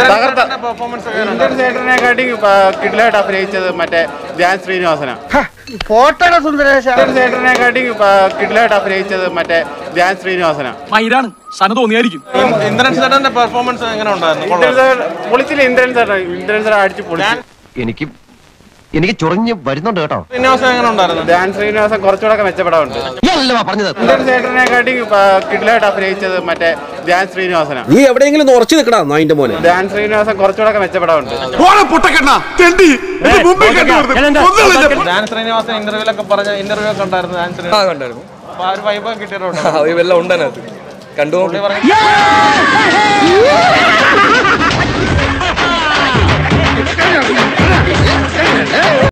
തകർത്ത പെർഫോമൻസ് ഇന്ദ്രൻ ചേട്ടനെക്കാട്ടി കിടിലായിട്ട് അഭിനയിച്ചത് മറ്റേ ധ്യാൻ ശ്രീനിവാസന പോട്ടട സുന്ദരേശ ഇന്ദ്രൻ ചേട്ടനെക്കാട്ടി കിടിലായിട്ട് അഭിനയിച്ചത് മറ്റേ ധ്യാൻ ശ്രീനിവാസന മയിലാണ് സന തോന്നിയായിരിക്കും ഇന്ദ്രൻ ചേട്ടന്റെ പെർഫോമൻസ് എങ്ങനെ ഉണ്ടായിരുന്നു ഇന്ദ്രൻ ചേട്ടൻ പൊളിച്ചില്ല ഇന്ദ്രൻ ചേട്ടൻ ഇന്ദ്രൻ ചേട്ടൻ അടിച്ച് പൊളിച്ചു എനിക്ക് എനിക്ക് ചൊറിഞ്ഞ് വരുന്നുണ്ട് കേട്ടോ ശ്രീനിവാസൻ എങ്ങനെ ഉണ്ടായിരുന്നു ധ്യാൻ ശ്രീനിവാസൻ കുറച്ചുകൂടെ മെച്ചപ്പെടാറുണ്ട് ഞാനല്ലേ പറഞ്ഞത് ഇന്ദ്രൻ ചേട്ടനെക്കാട്ടി കിടിലായിട്ട് അഭിനയിച്ചത് മറ്റേ ധ്യാൻ ശ്രീനിവാസന നീ എവിടെയെങ്കിലും ഒന്ന് ഉറച്ചു നിൽക്കടാ നായിന്റെ മോനെ ധ്യാൻ ശ്രീനിവാസൻ കുറച്ചുകൂടെ മെച്ചപ്പെടാറുണ്ട് ഡാൻ ശ്രീനിവാസൻ ഇന്റർവ്യൂലൊക്കെ പറഞ്ഞ ഇന്റർവ്യൂ ഒക്കെ ഉണ്ടായിരുന്നു ഡാൻ ശ്രീനിവാസൻ കണ്ടായിരുന്നു അപ്പൊ ആ ഒരു വൈബ് കിട്ടിയിട്ടുണ്ടോ ഇതെല്ലാം ഉണ്ടതിനകത്ത് കണ്ടു നോക്കി പുള്ളി പറഞ്ഞു